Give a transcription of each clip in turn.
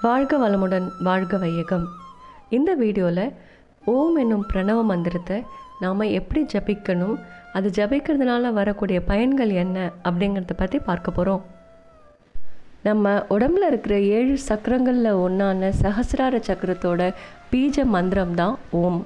வாழ்க வளமுடன் வாழ்க வையகம் இந்த வீடியோவில் ஓம் என்னும் பிரணவ மந்திரத்தை நாம் எப்படி ஜபிக்கணும் அது ஜபிக்கிறதுனால வரக்கூடிய பயன்கள் என்ன அப்படிங்கிறத பற்றி பார்க்க போகிறோம் நம்ம உடம்புல இருக்கிற ஏழு சக்கரங்களில் ஒன்றான சஹசிரார சக்கரத்தோட பீஜ மந்திரம் தான் ஓம்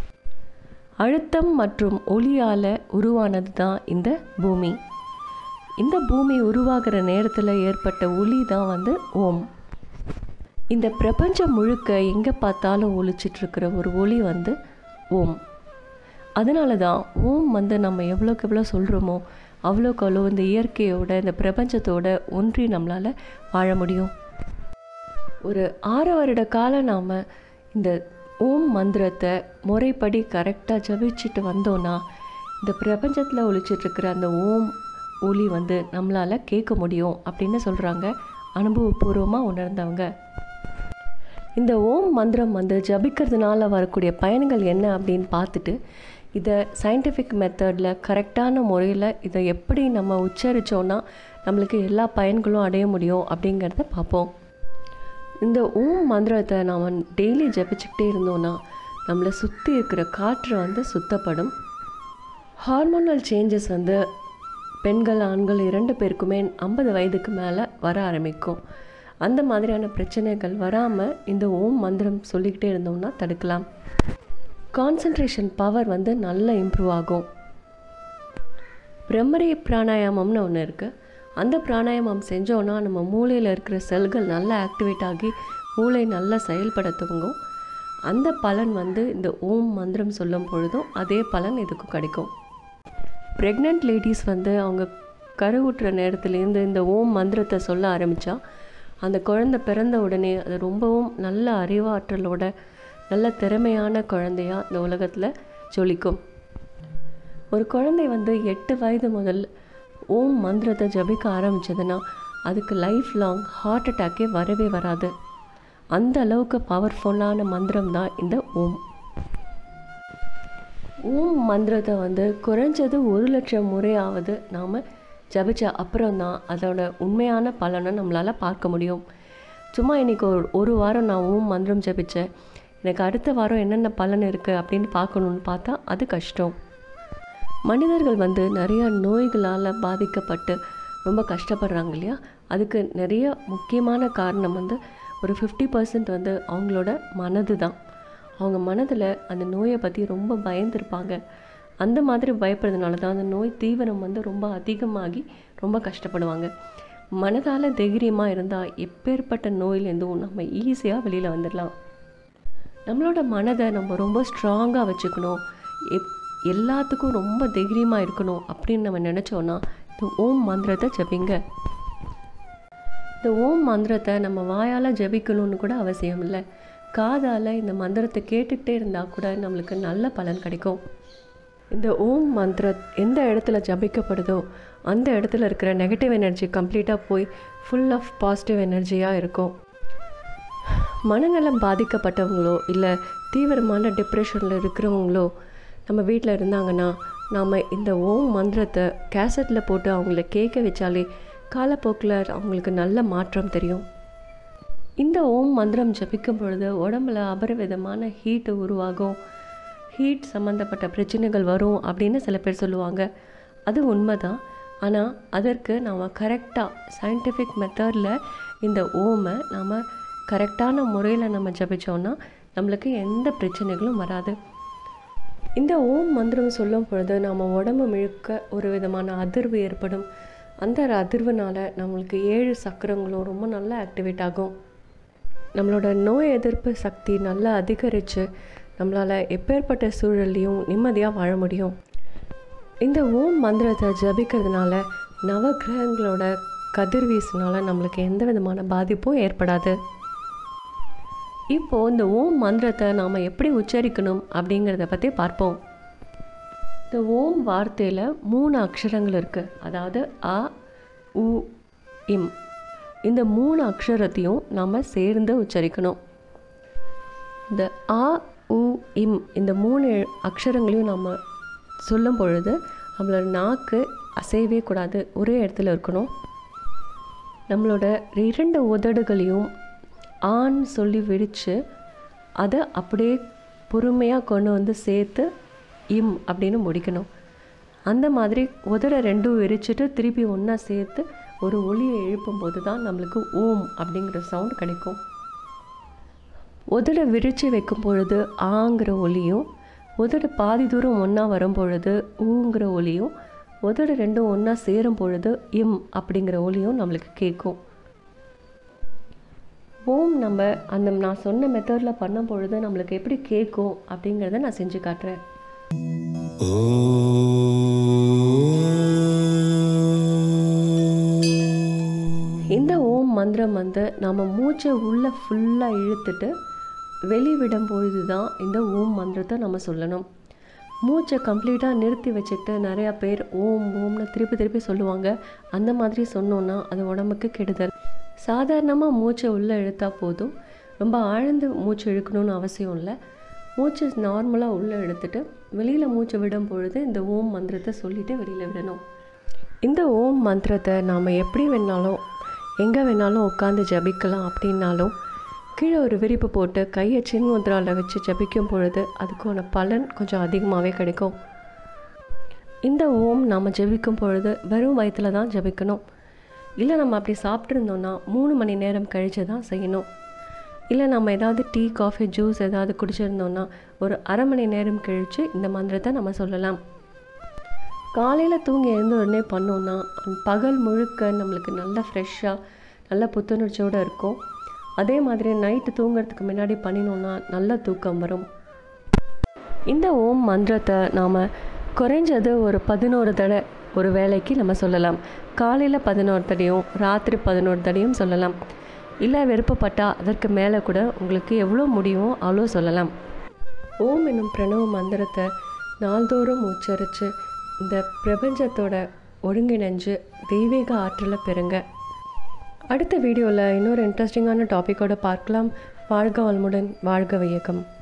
அழுத்தம் மற்றும் ஒளியால் உருவானது தான் இந்த பூமி இந்த பூமி உருவாகிற நேரத்தில் ஏற்பட்ட ஒளி தான் வந்து ஓம் இந்த பிரபஞ்சம் முழுக்க எங்கே பார்த்தாலும் ஒழிச்சிட்டு இருக்கிற ஒரு ஒளி வந்து ஓம் அதனால தான் ஓம் வந்து நம்ம எவ்வளோக்கு எவ்வளோ சொல்கிறோமோ அவ்வளோக்கு அவ்வளோ இந்த இயற்கையோட இந்த பிரபஞ்சத்தோட ஒன்றி நம்மளால் வாழ முடியும் ஒரு ஆறு வருட காலம் நாம் இந்த ஓம் மந்திரத்தை முறைப்படி கரெக்டாக ஜபிச்சுட்டு வந்தோன்னா இந்த பிரபஞ்சத்தில் ஒழிச்சிட்ருக்கிற அந்த ஓம் ஒளி வந்து நம்மளால் கேட்க முடியும் அப்படின்னு சொல்கிறாங்க அனுபவபூர்வமாக உணர்ந்தவங்க இந்த ஓம் மந்திரம் வந்து ஜபிக்கிறதுனால வரக்கூடிய பயன்கள் என்ன அப்படின்னு பார்த்துட்டு இதை சயின்டிஃபிக் மெத்தடில் கரெக்டான முறையில் இதை எப்படி நம்ம உச்சரித்தோன்னா நம்மளுக்கு எல்லா பயன்களும் அடைய முடியும் அப்படிங்கிறத பார்ப்போம் இந்த ஓம் மந்திரத்தை நாம் டெய்லி ஜபிச்சுக்கிட்டே இருந்தோன்னா நம்மளை சுற்றி இருக்கிற காற்று வந்து சுத்தப்படும் ஹார்மோனல் சேஞ்சஸ் வந்து பெண்கள் ஆண்கள் இரண்டு பேருக்குமே ஐம்பது வயதுக்கு மேலே வர ஆரம்பிக்கும் அந்த மாதிரியான பிரச்சனைகள் வராமல் இந்த ஓம் மந்திரம் சொல்லிக்கிட்டே இருந்தோம்னா தடுக்கலாம் கான்சன்ட்ரேஷன் பவர் வந்து நல்லா இம்ப்ரூவ் ஆகும் பிரம்மரி பிராணாயாமம்னு ஒன்று இருக்குது அந்த பிராணாயாமம் செஞ்சோன்னா நம்ம மூளையில் இருக்கிற செல்கள் நல்லா ஆக்டிவேட் ஆகி மூளை நல்லா செயல்பட துவங்கும் அந்த பலன் வந்து இந்த ஓம் மந்திரம் சொல்லும் பொழுதும் அதே பலன் இதுக்கும் கிடைக்கும் ப்ரெக்னென்ட் லேடிஸ் வந்து அவங்க கருவுற்ற நேரத்துலேருந்து இந்த ஓம் மந்திரத்தை சொல்ல ஆரம்பித்தா அந்த குழந்தை பிறந்த உடனே அது ரொம்பவும் நல்ல அறிவாற்றலோட நல்ல திறமையான குழந்தையாக இந்த உலகத்தில் ஜொலிக்கும் ஒரு குழந்தை வந்து எட்டு வயது முதல் ஓம் மந்திரத்தை ஜபிக்க ஆரம்பித்ததுன்னா அதுக்கு லைஃப் லாங் ஹார்ட் அட்டாக்கே வரவே வராது அந்த அளவுக்கு பவர்ஃபுல்லான மந்திரம் தான் இந்த ஓம் ஓம் மந்திரத்தை வந்து குறைஞ்சது ஒரு லட்சம் முறையாவது நாம் ஜபிச்ச அப்புறம் தான் அதோட உண்மையான பலனை நம்மளால் பார்க்க முடியும் சும்மா இன்றைக்கி ஒரு ஒரு வாரம் நான் ஓம் மந்திரம் ஜபித்தேன் எனக்கு அடுத்த வாரம் என்னென்ன பலன் இருக்குது அப்படின்னு பார்க்கணுன்னு பார்த்தா அது கஷ்டம் மனிதர்கள் வந்து நிறைய நோய்களால் பாதிக்கப்பட்டு ரொம்ப கஷ்டப்படுறாங்க இல்லையா அதுக்கு நிறைய முக்கியமான காரணம் வந்து ஒரு ஃபிஃப்டி பர்சன்ட் வந்து அவங்களோட மனது தான் அவங்க மனதில் அந்த நோயை பற்றி ரொம்ப பயந்துருப்பாங்க அந்த மாதிரி பயப்படுறதுனால தான் அந்த நோய் தீவிரம் வந்து ரொம்ப அதிகமாகி ரொம்ப கஷ்டப்படுவாங்க மனதால் தைரியமாக இருந்தால் எப்பேற்பட்ட நோயிலேருந்தும் நம்ம ஈஸியாக வெளியில் வந்துடலாம் நம்மளோட மனதை நம்ம ரொம்ப ஸ்ட்ராங்காக வச்சுக்கணும் எப் எல்லாத்துக்கும் ரொம்ப தைரியமாக இருக்கணும் அப்படின்னு நம்ம நினச்சோன்னா இந்த ஓம் மந்திரத்தை ஜபிங்க இந்த ஓம் மந்திரத்தை நம்ம வாயால் ஜபிக்கணும்னு கூட அவசியம் இல்லை காதால் இந்த மந்திரத்தை கேட்டுக்கிட்டே இருந்தால் கூட நம்மளுக்கு நல்ல பலன் கிடைக்கும் இந்த ஓம் மந்திர எந்த இடத்துல ஜபிக்கப்படுதோ அந்த இடத்துல இருக்கிற நெகட்டிவ் எனர்ஜி கம்ப்ளீட்டாக போய் ஃபுல் ஆஃப் பாசிட்டிவ் எனர்ஜியாக இருக்கும் மனநலம் பாதிக்கப்பட்டவங்களோ இல்லை தீவிரமான டிப்ரெஷனில் இருக்கிறவங்களோ நம்ம வீட்டில் இருந்தாங்கன்னா நாம் இந்த ஓம் மந்திரத்தை கேசட்டில் போட்டு அவங்கள கேட்க வச்சாலே காலப்போக்கில் அவங்களுக்கு நல்ல மாற்றம் தெரியும் இந்த ஓம் மந்திரம் ஜபிக்கும் பொழுது உடம்புல அபரிவிதமான ஹீட்டு உருவாகும் ஹீட் சம்மந்தப்பட்ட பிரச்சனைகள் வரும் அப்படின்னு சில பேர் சொல்லுவாங்க அது உண்மைதான் ஆனால் அதற்கு நாம் கரெக்டாக சயின்டிஃபிக் மெத்தடில் இந்த ஓமை நாம் கரெக்டான முறையில் நம்ம ஜபித்தோன்னா நம்மளுக்கு எந்த பிரச்சனைகளும் வராது இந்த ஓம் மந்திரம் சொல்லும் பொழுது நம்ம உடம்பு முழுக்க ஒரு விதமான அதிர்வு ஏற்படும் அந்த அதிர்வுனால் நம்மளுக்கு ஏழு சக்கரங்களும் ரொம்ப நல்லா ஆக்டிவேட் ஆகும் நம்மளோட நோய் எதிர்ப்பு சக்தி நல்லா அதிகரித்து நம்மளால் எப்பேற்பட்ட சூழல்லையும் நிம்மதியாக வாழ முடியும் இந்த ஓம் மந்திரத்தை ஜபிக்கிறதுனால நவகிரகங்களோட கதிர்வீசினால நம்மளுக்கு எந்த விதமான பாதிப்பும் ஏற்படாது இப்போது இந்த ஓம் மந்திரத்தை நாம் எப்படி உச்சரிக்கணும் அப்படிங்கிறத பற்றி பார்ப்போம் இந்த ஓம் வார்த்தையில் மூணு அக்ஷரங்கள் இருக்குது அதாவது அ உ இம் இந்த மூணு அக்ஷரத்தையும் நாம் சேர்ந்து உச்சரிக்கணும் இந்த ஆ உ இம் இந்த மூணு அக்ஷரங்களையும் நம்ம சொல்லும் பொழுது நம்மளோட நாக்கு அசையவே கூடாது ஒரே இடத்துல இருக்கணும் நம்மளோட இரண்டு உதடுகளையும் ஆண் சொல்லி விரித்து அதை அப்படியே பொறுமையாக கொண்டு வந்து சேர்த்து இம் அப்படின்னு முடிக்கணும் அந்த மாதிரி உதட ரெண்டும் விரிச்சிட்டு திருப்பி ஒன்றா சேர்த்து ஒரு ஒளியை எழுப்பும்போது தான் நம்மளுக்கு ஓம் அப்படிங்கிற சவுண்ட் கிடைக்கும் உதட விரித்து வைக்கும் பொழுது ஆங்கிற ஒலியும் உதடு பாதி தூரம் ஒன்றா வரும் பொழுது ஊங்கிற ஒலியும் உதடு ரெண்டும் ஒன்றா சேரும் பொழுது இம் அப்படிங்கிற ஒலியும் நம்மளுக்கு கேட்கும் ஓம் நம்ம அந்த நான் சொன்ன மெத்தடில் பண்ணும் பொழுது நம்மளுக்கு எப்படி கேட்கும் அப்படிங்கிறத நான் செஞ்சு காட்டுறேன் இந்த ஓம் மந்திரம் வந்து நம்ம மூச்சை உள்ளே ஃபுல்லாக இழுத்துட்டு வெளிவிடும் பொழுது தான் இந்த ஓம் மந்திரத்தை நம்ம சொல்லணும் மூச்சை கம்ப்ளீட்டாக நிறுத்தி வச்சுட்டு நிறையா பேர் ஓம் ஓம்னு திருப்பி திருப்பி சொல்லுவாங்க அந்த மாதிரி சொன்னோன்னா அது உடம்புக்கு கெடுதல் சாதாரணமாக மூச்சை உள்ளே இழுத்தா போதும் ரொம்ப ஆழ்ந்து மூச்சு இழுக்கணும்னு அவசியம் இல்லை மூச்சு நார்மலாக உள்ளே இழுத்துட்டு வெளியில் மூச்சு விடும் பொழுது இந்த ஓம் மந்திரத்தை சொல்லிவிட்டு வெளியில் விடணும் இந்த ஓம் மந்திரத்தை நாம் எப்படி வேணாலும் எங்கே வேணாலும் உட்காந்து ஜபிக்கலாம் அப்படின்னாலும் கீழே ஒரு விரிப்பு போட்டு கையை சின்முத்ராவில் வச்சு ஜபிக்கும் பொழுது அதுக்கான பலன் கொஞ்சம் அதிகமாகவே கிடைக்கும் இந்த ஓம் நாம் ஜபிக்கும் பொழுது வெறும் வயிற்றில் தான் ஜபிக்கணும் இல்லை நம்ம அப்படி சாப்பிட்ருந்தோன்னா மூணு மணி நேரம் கழித்து தான் செய்யணும் இல்லை நம்ம ஏதாவது டீ காஃபி ஜூஸ் ஏதாவது குடிச்சிருந்தோன்னா ஒரு அரை மணி நேரம் கழித்து இந்த மந்திரத்தை நம்ம சொல்லலாம் காலையில் தூங்கி எழுந்த உடனே பண்ணோன்னா பகல் முழுக்க நம்மளுக்கு நல்லா ஃப்ரெஷ்ஷாக நல்ல புத்துணர்ச்சியோடு இருக்கும் அதே மாதிரி நைட்டு தூங்குறதுக்கு முன்னாடி பண்ணினோன்னா நல்ல தூக்கம் வரும் இந்த ஓம் மந்திரத்தை நாம் குறைஞ்சது ஒரு பதினோரு தடவை ஒரு வேலைக்கு நம்ம சொல்லலாம் காலையில் பதினோரு தடையும் ராத்திரி பதினோரு தடையும் சொல்லலாம் இல்லை விருப்பப்பட்டால் அதற்கு மேலே கூட உங்களுக்கு எவ்வளோ முடியுமோ அவ்வளோ சொல்லலாம் ஓம் என்னும் பிரணவ மந்திரத்தை நாள்தோறும் உச்சரித்து இந்த பிரபஞ்சத்தோட ஒருங்கிணைஞ்சு தெய்வீக ஆற்றலை பெறுங்க அடுத்த வீடியோவில் இன்னொரு இன்ட்ரெஸ்டிங்கான டாப்பிக்கோட பார்க்கலாம் வாழ்க வளமுடன் வாழ்க வையகம்